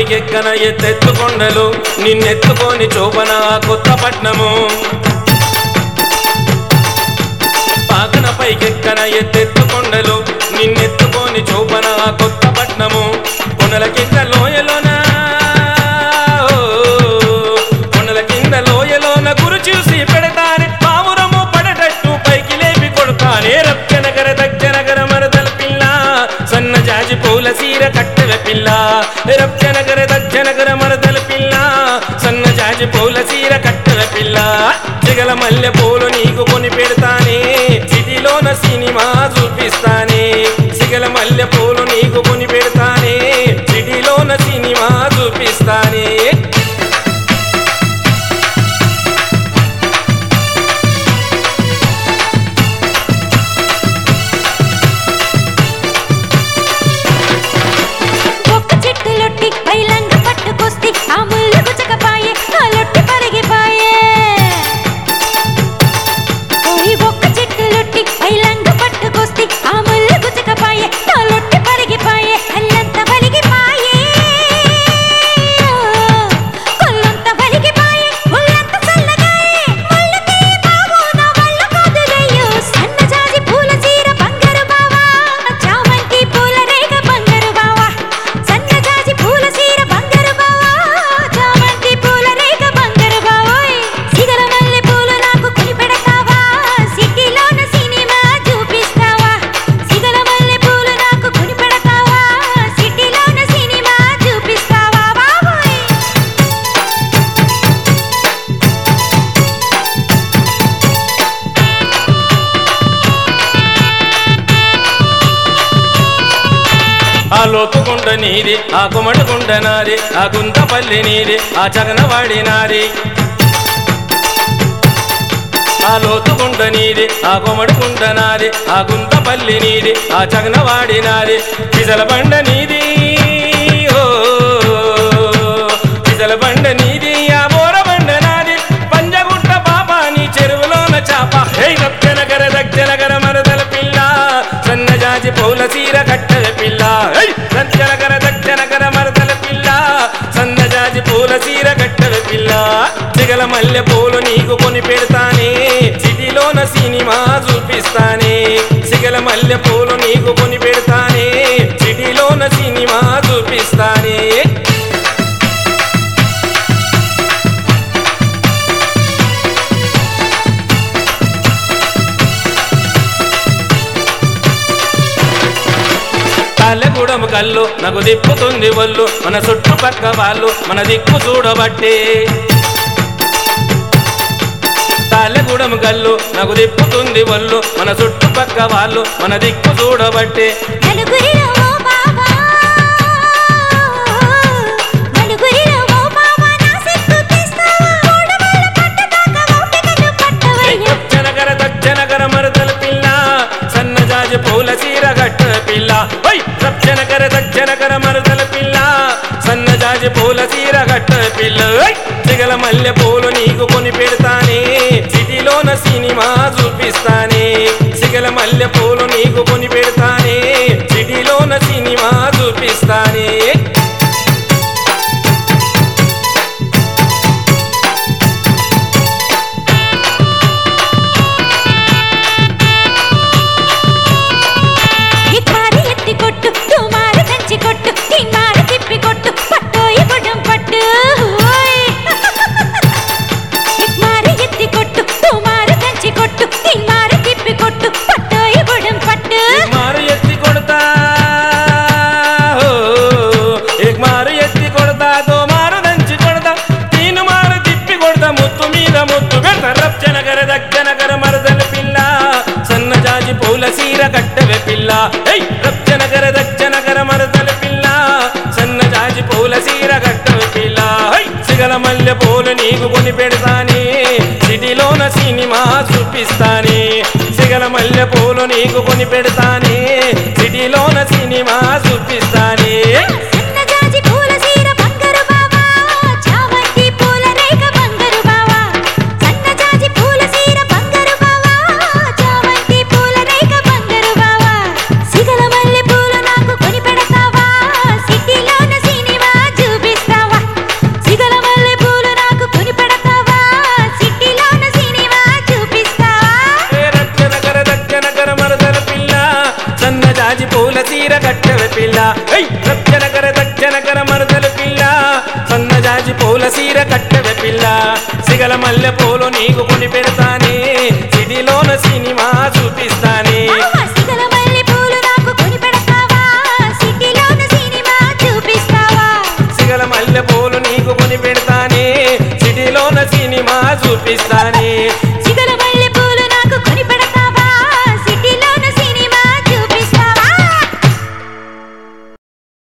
పైకెక్కన ఎత్తెత్తు కొండలు నిన్నెత్తుకొని చూపన కొత్త పట్నము పాకన పైకెక్కన ఎత్తెత్తు కొండలు నిన్నెత్తుకొని చూపన కొత్త పట్నము కొనల కింద లోయలోన ఓ, కొనల కింద లోయలోన గురు చూసి పెడతానే పావురము పడటట్టు పైకి లేపి కొడతానే రప్చనగర దక్షనగర మరదల పిల్ల సన్న జాజి పూల సీర కట్టెల పిల్ల రప్చనగర దక్షనగర మరదల పిల్ల సన్న జాజి పూల సీర కట్టెల పిల్ల జగల మల్లె పూలు నీకు కొని పెడతానే సిటీలోన సినిమా చూపిస్తానే సిగల మల్లె పూలు నీకు కొని పెడతానే సిటీలోన సినిమా చూపిస్తానే ఒక్క చెట్టు లొట్టి పైలంగ పట్టుకొస్తే ఆ ముళ్ళు గుచ్చకపాయే ఆ లొట్టి పరిగిపాయే ఓయ్ ఒక్క చెట్టు లొట్టి పైలంగ పట్టుకొస్తే ఆ ముళ్ళు గుచ్చకపాయే ఆ లొట్టి పరిగిపాయే అల్లంత వలిగిపాయే కొల్లంత వలిగిపాయే ఒళ్ళంత చల్లగాయే ముళ్ళకి బావు నా వల్ల కాదులయ్యో సన్నజాజి పూల చీర బంగారు బావా చామంతి పూల రేగ బంగారు బావా సన్నజాజి పూల చీర బంగారు బావా చామంతి పూల రేగ బంగారు బావోయ్ సిగల మల్లె పూలు నాకు కొని పెడతావా సిటీలోన సినిమా చూపిస్తావా సిగల మల్లె పూలు నాకు కొని పెడతావా సిటీలోన సినిమా చూపిస్తావా బావోయ్ ఆ లోతుకుండ నీది ఆ గుమడుకుండ నాది ఆ గుంతపల్లి నీది ఆ చగనవాడి నాది ఆ లోతుకుండ నీది ఆ గుమడుకుండ నాది ఆ గుంతపల్లి నీది ఆ చగనవాడి నాది పిజల బండ నీది ఓ పిజల బండ నీది ఆ బోర బండ నాది పంజగుట్ట బాబా నీ చెరువులోన చాప హే దక్షనగర దక్షనగర మరదల పిల్ల సన్నజాజి పౌల సీర కట్టెల పిల్ల హై! దక్షనగర దక్షనగర మరదల పిల్ల సన్నజాజి పూల సీర కట్టెల పిల్ల చిగల మల్లె పూలు నీకు కొని పెడతానే సిటీలోన సినిమా చూపిస్తానే సిగల మల్లె పూలు నీకు కొని పెడతానే సిటీలోన సినిమా చూపిస్తానే తాళ్ళగూడెం కళ్ళు నాకు దిప్పుతుంది ఒళ్ళు మన చుట్టుపక్క వాళ్ళు మన దిక్కు చూడబట్టే తాళ్ళగూడెం కళ్ళు నాకు దిప్పుతుంది ఒళ్ళు మన చుట్టుపక్క వాళ్ళు మన దిక్కు చూడబట్టే నలుగురిలో ఓ బావా నలుగురిలో ఓ బావా నా సిగ్గు తీస్తావా ఓడవాళ్ళ పట్టదాకా ఓపికను పట్టవయ్యా దక్షనగర దక్షనగర మరదల పిల్ల సన్నజాజి పూల సీర గట్ట పిల్ల ఓయ్ దక్షనగర దక్షనగర మరదల పిల్ల సన్నజాజి పూల సీర గట్ట పిల్ల ఓయ్ చిగల మల్లె పూలు నీకు కొని పెడతానే సిటీలోన సినిమా చూపిస్తానే సిగల మల్లె పూలు నీకు కొని పెడతానే సిటీలోన సినిమా చూపిస్తానే ఇక్మారి ఎత్తి కొట్టు తుమారు దంచి కొట్టు తిమ్మారు తిప్పి కొట్టు పట్టోయి బుడం పట్టు ఓయ్. ఇక్మారి ఎత్తి కొట్టు తుమారు దంచి కొట్టు తిమ్మారు తిప్పి కొట్టు పట్టోయి బుడం పట్టు एक मार ఎత్తి కొడతా ఓ, ఏక్ మారు ఎత్తి కొడతా దో మారు దంచి కొడతా తీను మారు తిప్పి కొడతా ముత్తు మీద ముత్తు పెడతా రప్చనగర దక్కనగర మరదల పిల్ల సన్నజాజి పూల సీర కట్టెవె పిల్ల ఏయ్ రప్చనగర దక్షనగర మరదల పిల్ల సన్నజాజి పూల సీర కట్టెవె పిల్ల హై సిగల మల్లె పూలు నీకు కొని పెడతానే సిటీలోన సినిమా చూపిస్తానే సిగల మల్లె పూలు నీకు కొని పెడతానే సిటీలోన సినిమా చూపిస్తానే సన్నజాజి పూల సీర బంగారు బావా చామంతి పూల రేఖ బంగారు బావా సన్నజాజి పూల సీర బంగారు బావా చామంతి పూల రేఖ బంగారు బావా సిగల మల్లె పూలు నాకు కొని పెడతావా సిటీలోన సినిమా చూపిస్తావా ఏయ్! రచ్చనకర దచ్చనకర మరదలు పిల్ల సన్నజాజి పూల సీర కట్టెవ పిల్ల సిగల మల్లె పూలు నీకు కొని పెడతానే సిడిలోన సినిమా చూపిస్తానే మామ సిగల మల్లె పూలు నాకు కొని పెడతావా సిటీలోన సినిమా చూపిస్తావా సిగల మల్లె పూలు నీకు కొని పెడతానే సిటీలోన సినిమా చూపిస్తానే